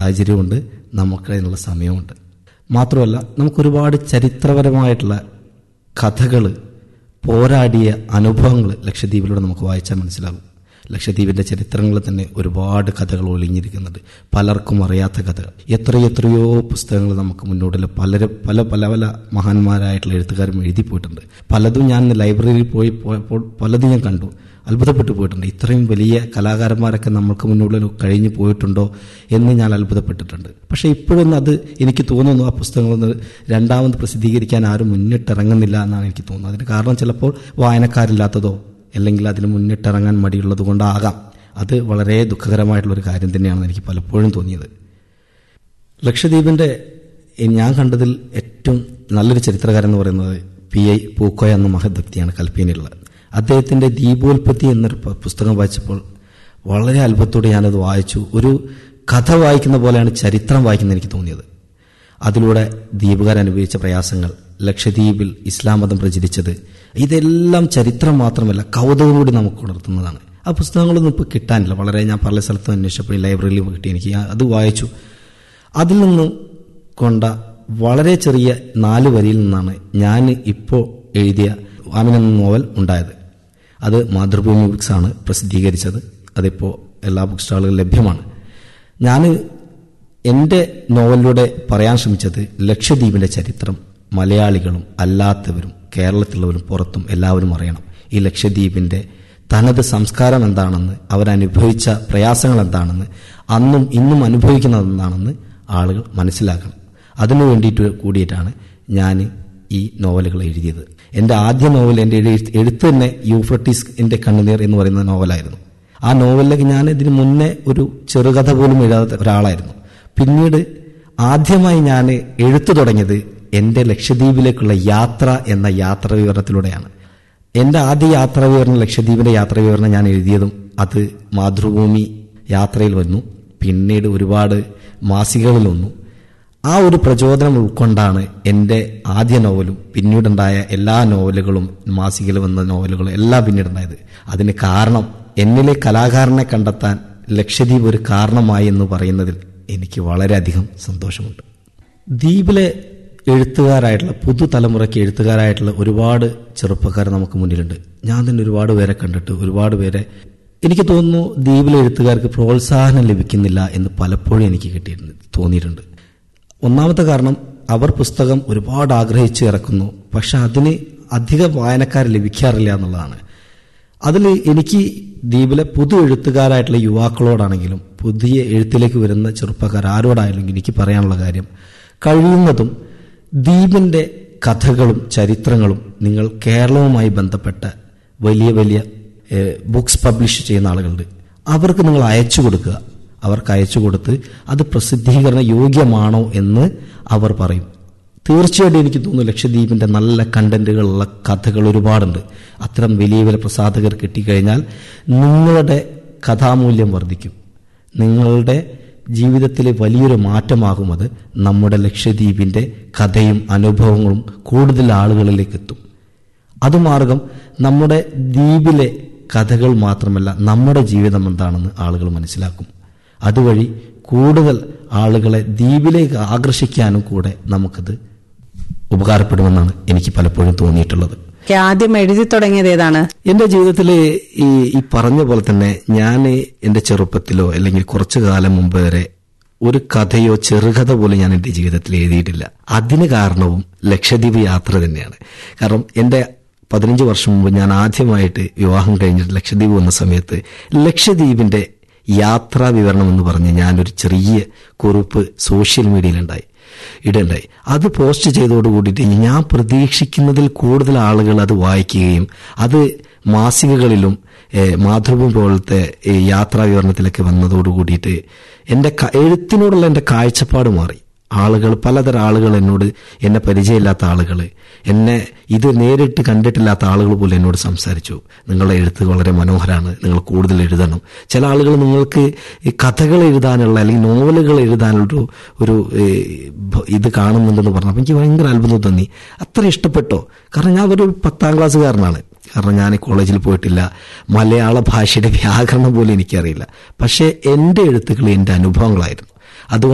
സാഹചര്യമുണ്ട് നമുക്ക് അതിനുള്ള സമയമുണ്ട് മാത്രമല്ല നമുക്കൊരുപാട് ചരിത്രപരമായിട്ടുള്ള കഥകൾ പോരാടിയ അനുഭവങ്ങൾ ലക്ഷദ്വീപിലൂടെ നമുക്ക് വായിച്ചാൽ മനസ്സിലാകും ലക്ഷദ്വീപിന്റെ ചരിത്രങ്ങളിൽ തന്നെ ഒരുപാട് കഥകൾ ഒളിഞ്ഞിരിക്കുന്നുണ്ട് പലർക്കും അറിയാത്ത കഥകൾ എത്രയെത്രയോ പുസ്തകങ്ങൾ നമുക്ക് മുന്നോട്ടില്ല പലരും പല പല പല മഹാന്മാരായിട്ടുള്ള എഴുത്തുകാരും എഴുതി പോയിട്ടുണ്ട് പലതും ഞാൻ ലൈബ്രറിയിൽ പോയി പോയപ്പോൾ പലതും ഞാൻ കണ്ടു അത്ഭുതപ്പെട്ടു പോയിട്ടുണ്ട് ഇത്രയും വലിയ കലാകാരന്മാരൊക്കെ നമ്മൾക്ക് മുന്നിൽ കഴിഞ്ഞു പോയിട്ടുണ്ടോ എന്ന് ഞാൻ അത്ഭുതപ്പെട്ടിട്ടുണ്ട് പക്ഷേ ഇപ്പോഴും അത് എനിക്ക് തോന്നുന്നു ആ പുസ്തകങ്ങളൊന്ന് രണ്ടാമത് പ്രസിദ്ധീകരിക്കാൻ ആരും മുന്നിട്ടിറങ്ങുന്നില്ല എന്നാണ് എനിക്ക് തോന്നുന്നത് അതിന് കാരണം ചിലപ്പോൾ വായനക്കാരില്ലാത്തതോ അല്ലെങ്കിൽ അതിന് മുന്നിട്ടിറങ്ങാൻ മടിയുള്ളത് കൊണ്ടാകാം അത് വളരെ ദുഃഖകരമായിട്ടുള്ള ഒരു കാര്യം തന്നെയാണെന്ന് എനിക്ക് പലപ്പോഴും തോന്നിയത് ലക്ഷദ്വീപിന്റെ ഞാൻ കണ്ടതിൽ ഏറ്റവും നല്ലൊരു ചരിത്രകാരൻ എന്ന് പറയുന്നത് പി ഐ പൂക്കോയ എന്ന മഹത് വ്യക്തിയാണ് കൽപ്പീനിലുള്ളത് അദ്ദേഹത്തിന്റെ ദീപോൽപത്തി എന്നൊരു പ- പുസ്തകം വായിച്ചപ്പോൾ വളരെ അത്ഭുതത്തോടെ ഞാനത് വായിച്ചു ഒരു കഥ വായിക്കുന്ന പോലെയാണ് ചരിത്രം വായിക്കുന്നത് എനിക്ക് തോന്നിയത് അതിലൂടെ ദ്വീപുകാർ അനുഭവിച്ച പ്രയാസങ്ങൾ ലക്ഷദ്വീപിൽ ഇസ്ലാം മതം പ്രചരിച്ചത് ഇതെല്ലാം ചരിത്രം മാത്രമല്ല കൗതുകം കൂടി നമുക്ക് ഉണർത്തുന്നതാണ് ആ പുസ്തകങ്ങളൊന്നും ഇപ്പോൾ കിട്ടാനില്ല വളരെ ഞാൻ പല സ്ഥലത്തും അന്വേഷിച്ചപ്പോൾ ലൈബ്രറിയിൽ കിട്ടി എനിക്ക് ഞാൻ അത് വായിച്ചു അതിൽ നിന്നും കൊണ്ട വളരെ ചെറിയ നാല് വരിയിൽ നിന്നാണ് ഞാൻ ഇപ്പോൾ എഴുതിയ ആമിൻ എന്ന നോവൽ ഉണ്ടായത് അത് മാതൃഭൂമി ബുക്സ് ആണ് പ്രസിദ്ധീകരിച്ചത് അതിപ്പോൾ എല്ലാ ബുക്ക് സ്റ്റാളുകളിലും ലഭ്യമാണ് ഞാൻ എൻ്റെ നോവലിലൂടെ പറയാൻ ശ്രമിച്ചത് ലക്ഷദ്വീപിന്റെ ചരിത്രം മലയാളികളും അല്ലാത്തവരും കേരളത്തിലുള്ളവരും പുറത്തും എല്ലാവരും അറിയണം ഈ ലക്ഷദ്വീപിന്റെ തനത് സംസ്കാരം എന്താണെന്ന് അവരനുഭവിച്ച പ്രയാസങ്ങൾ എന്താണെന്ന് അന്നും ഇന്നും അനുഭവിക്കുന്നത് എന്താണെന്ന് ആളുകൾ മനസ്സിലാക്കണം അതിനു വേണ്ടിയിട്ട് കൂടിയിട്ടാണ് ഞാൻ ഈ നോവലുകൾ എഴുതിയത് എൻ്റെ ആദ്യ നോവൽ എൻ്റെ എഴു- എഴുത്ത് തന്നെ യൂഫ്രട്ടീസ് എൻ്റെ കണ്ണുനീർ എന്ന് പറയുന്ന നോവലായിരുന്നു ആ നോവലിലേക്ക് ഞാൻ ഇതിന് മുന്നേ ഒരു ചെറുകഥ പോലും എഴുതാത്ത ഒരാളായിരുന്നു പിന്നീട് ആദ്യമായി ഞാൻ എഴുത്തു തുടങ്ങിയത് എൻ്റെ ലക്ഷദ്വീപിലേക്കുള്ള യാത്ര എന്ന യാത്രാ വിവരണത്തിലൂടെയാണ് എൻ്റെ ആദ്യ യാത്രാ വിവരണം ലക്ഷദ്വീപിന്റെ യാത്രാ വിവരണം ഞാൻ എഴുതിയതും അത് മാതൃഭൂമി യാത്രയിൽ വന്നു പിന്നീട് ഒരുപാട് മാസികകളിൽ വന്നു ആ ഒരു പ്രചോദനം ഉൾക്കൊണ്ടാണ് എൻ്റെ ആദ്യ നോവലും പിന്നീടുണ്ടായ എല്ലാ നോവലുകളും മാസികയിൽ വന്ന നോവലുകളും എല്ലാം പിന്നീടുണ്ടായത് അതിന് കാരണം എന്നിലെ കലാകാരനെ കണ്ടെത്താൻ ലക്ഷദ്വീപ് ഒരു കാരണമായി എന്ന് പറയുന്നതിൽ എനിക്ക് വളരെയധികം സന്തോഷമുണ്ട് ദ്വീപിലെ എഴുത്തുകാരായിട്ടുള്ള പുതുതലമുറയ്ക്ക് എഴുത്തുകാരായിട്ടുള്ള ഒരുപാട് ചെറുപ്പക്കാർ നമുക്ക് മുന്നിലുണ്ട് ഞാൻ തന്നെ ഒരുപാട് പേരെ കണ്ടിട്ട് ഒരുപാട് പേരെ എനിക്ക് തോന്നുന്നു ദ്വീപിലെ എഴുത്തുകാർക്ക് പ്രോത്സാഹനം ലഭിക്കുന്നില്ല എന്ന് പലപ്പോഴും എനിക്ക് കിട്ടിയിട്ടുണ്ട് തോന്നിയിട്ടുണ്ട് ഒന്നാമത്തെ കാരണം അവർ പുസ്തകം ഒരുപാട് ആഗ്രഹിച്ച് ഇറക്കുന്നു പക്ഷെ അതിന് അധിക വായനക്കാർ ലഭിക്കാറില്ല എന്നുള്ളതാണ് അതിൽ എനിക്ക് ദ്വീപിലെ പുതു എഴുത്തുകാരായിട്ടുള്ള യുവാക്കളോടാണെങ്കിലും പുതിയ എഴുത്തിലേക്ക് വരുന്ന ചെറുപ്പക്കാർ ആരോടായാലും എനിക്ക് പറയാനുള്ള കാര്യം കഴിയുന്നതും ദ്വീപിന്റെ കഥകളും ചരിത്രങ്ങളും നിങ്ങൾ കേരളവുമായി ബന്ധപ്പെട്ട വലിയ വലിയ ഏഹ്, ബുക്സ് പബ്ലിഷ് ചെയ്യുന്ന ആളുകളുണ്ട് അവർക്ക് നിങ്ങൾ അയച്ചു കൊടുക്കുക അവർക്ക് അയച്ചു കൊടുത്ത് അത് പ്രസിദ്ധീകരണ യോഗ്യമാണോ എന്ന് അവർ പറയും തീർച്ചയായിട്ടും എനിക്ക് തോന്നുന്നു ലക്ഷദ്വീപിന്റെ നല്ല കണ്ടന്റുകളുള്ള കഥകൾ ഒരുപാടുണ്ട് അത്തരം വലിയ വലിയ പ്രസാധകർ കിട്ടിക്കഴിഞ്ഞാൽ നിങ്ങളുടെ കഥാമൂല്യം വർദ്ധിക്കും നിങ്ങളുടെ ജീവിതത്തിലെ വലിയൊരു മാറ്റമാകും അത് നമ്മുടെ ലക്ഷദ്വീപിന്റെ കഥയും അനുഭവങ്ങളും കൂടുതൽ ആളുകളിലേക്ക് എത്തും അതുമാർഗം നമ്മുടെ ദ്വീപിലെ കഥകൾ മാത്രമല്ല നമ്മുടെ ജീവിതം എന്താണെന്ന് ആളുകൾ മനസ്സിലാക്കും അതുവഴി കൂടുതൽ ആളുകളെ ദ്വീപിലേക്ക് ആകർഷിക്കാനും കൂടെ നമുക്കത് ഉപകാരപ്പെടുമെന്നാണ് എനിക്ക് പലപ്പോഴും തോന്നിയിട്ടുള്ളത് ആദ്യം എഴുതി തുടങ്ങിയത് ഏതാണ് എന്റെ ജീവിതത്തിൽ ഈ ഈ പറഞ്ഞ പോലെ തന്നെ ഞാൻ എന്റെ ചെറുപ്പത്തിലോ അല്ലെങ്കിൽ കുറച്ചു കാലം മുമ്പ് വരെ ഒരു കഥയോ ചെറുകഥ പോലും ഞാൻ എന്റെ ജീവിതത്തിൽ എഴുതിയിട്ടില്ല അതിന് കാരണവും ലക്ഷദ്വീപ് യാത്ര തന്നെയാണ് കാരണം എന്റെ പതിനഞ്ച് വർഷം മുമ്പ് ഞാൻ ആദ്യമായിട്ട് വിവാഹം കഴിഞ്ഞിട്ട് ലക്ഷദ്വീപ് വന്ന സമയത്ത് ലക്ഷദ്വീപിന്റെ യാത്രാ വിവരണം എന്ന് പറഞ്ഞ് ഞാനൊരു ചെറിയ കുറിപ്പ് സോഷ്യൽ മീഡിയയിലുണ്ടായി ഇടണ്ടായി അത് പോസ്റ്റ് ചെയ്തോട് കൂടിയിട്ട് ഞാൻ പ്രതീക്ഷിക്കുന്നതിൽ കൂടുതൽ ആളുകൾ അത് വായിക്കുകയും അത് മാസികകളിലും ഏഹ്, മാതൃഭൂമി പോലത്തെ ഈ യാത്രാ വിവരണത്തിലൊക്കെ വന്നതോട് കൂടിയിട്ട് എന്റെ ക- എഴുത്തിനോടുള്ള എന്റെ കാഴ്ചപ്പാട് മാറി ആളുകൾ പലതരം ആളുകൾ എന്നോട് എന്നെ പരിചയമില്ലാത്ത ആളുകൾ എന്നെ ഇത് നേരിട്ട് കണ്ടിട്ടില്ലാത്ത ആളുകൾ പോലും എന്നോട് സംസാരിച്ചു നിങ്ങളുടെ എഴുത്ത് വളരെ മനോഹരമാണ് നിങ്ങൾ കൂടുതൽ എഴുതണം ചില ആളുകൾ നിങ്ങൾക്ക് ഈ കഥകൾ എഴുതാനുള്ള അല്ലെങ്കിൽ നോവലുകൾ എഴുതാനുള്ള ഒരു ഒരു ഏ, ഭ- ഇത് കാണുന്നുണ്ടെന്ന് പറഞ്ഞപ്പോൾ എനിക്ക് ഭയങ്കര അത്ഭുതം തോന്നി അത്ര ഇഷ്ടപ്പെട്ടോ കാരണം ഞാൻ ഒരു പത്താം ക്ലാസ്സുകാരനാണ് കാരണം ഞാൻ കോളേജിൽ പോയിട്ടില്ല മലയാള ഭാഷയുടെ വ്യാകരണം പോലും എനിക്കറിയില്ല പക്ഷേ എൻ്റെ എഴുത്തുകൾ എൻ്റെ അനുഭവങ്ങളായിരുന്നു